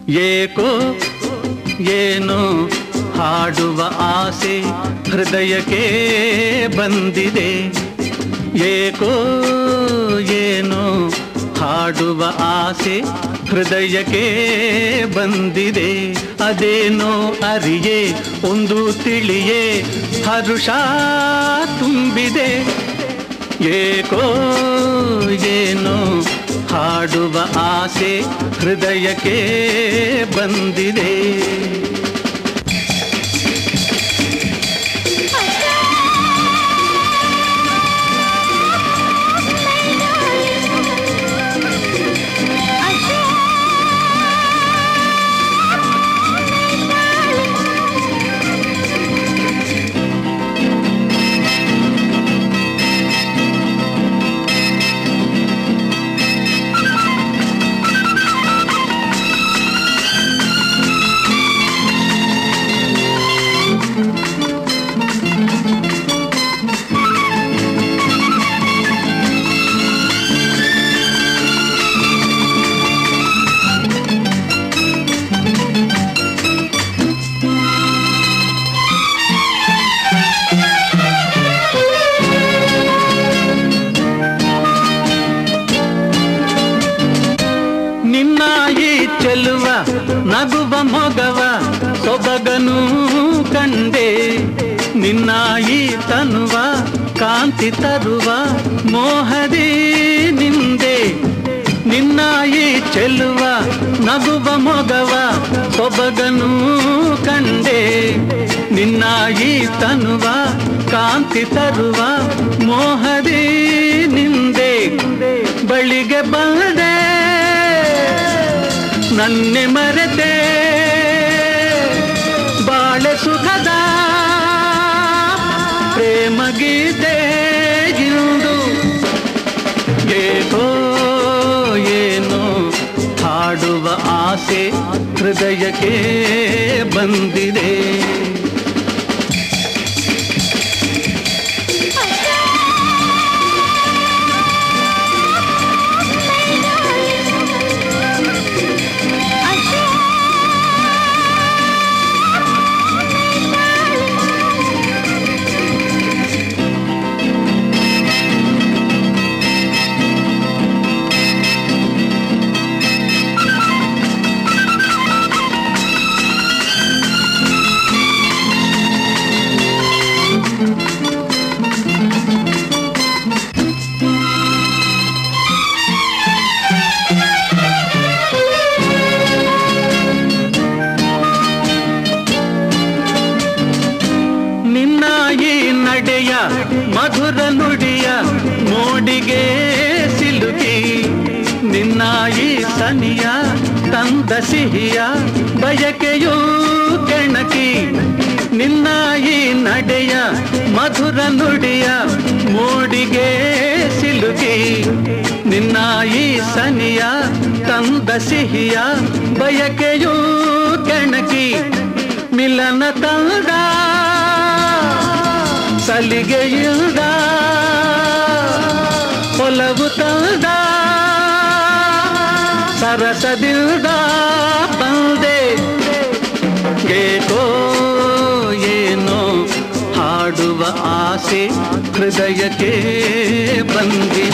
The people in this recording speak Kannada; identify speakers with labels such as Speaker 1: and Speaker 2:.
Speaker 1: ಏಕೋ ಏನೋ ಹಾಡುವ ಆಸೆ ಹೃದಯಕ್ಕೆ ಬಂದಿದೆ ಏಕೋ ಏನೋ ಹಾಡುವ ಆಸೆ ಹೃದಯಕ್ಕೆ ಬಂದಿದೆ ಅದೇನೋ ಅರಿಯೇ ಒಂದು ತಿಳಿಯೇ ಹರುಷ ತುಂಬಿದೆ ಏಕೋ ಏನೋ ಹಾಡುವ ಆಸೆ ಹೃದಯಕ್ಕೆ ಬಂದಿದೆ ನಿನ್ನ ಈ ಚೆಲುವ ನಗುವ ಮೊಗವ ಸೊಬಗನು ಕಂಡೆ ನಿನ್ನ ಈ ತನುವ ಕಾಂತಿ ತರುವ ಮೋಹದಿ ನಿಂದೆ ನಿನ್ನ ಈ ಚೆಲುವ ನಗುವ ಮೊಗವ ಸೊಬಗನು ಕಂಡೆ ನಿನ್ನ ಈ ತನುವ ಕಾಂತಿ ತರುವ ಮೋಹದಿ ನಿಂದೆ ಬಳಿಗೆ ಬಂದೆ ನನ್ನೆ ಮರೆತೆ ಬಾಳೆ ಸುಖದ ಪ್ರೇಮ ಗೀತೆ ಇಂದು ಏಕೋ ಏನೋ ಹಾಡುವ ಆಸೆ ಹೃದಯಕ್ಕೆ ಬಂದಿದೆ ನಿನ್ನ ಈ ನಡೆಯ ಮಧುರ ನುಡಿಯ ಮೋಡಿಗೆ ಸಿಲುಕಿ ನಿನ್ನ ಈ ಸನಿಯ ತಂದ ಸಿಹಿಯ ಬಯಕೆಯೂ ಕೆಣಕಿ ನಿನ್ನ ಈ ನಡೆಯ ಮಧುರ ನುಡಿಯ ಮೋಡಿಗೆ ಸಿಲುಕಿ ನಿನ್ನ ಈ ಸನಿಯ ತಂದ ಸಿಹಿಯ ಬಯಕೆಯೂ ಕೆಣಕಿ ಮಿಲನ ತಂದ ಸಲಿಗೆಯಿಲ್ದ ಒಲವು ತಂದ ಸರಸದಿಲ್ದ ಬಂದೆ ಏಕೋ ಏನೋ ಹಾಡುವ ಆಸೆ ಹೃದಯಕ್ಕೆ ಬಂದಿ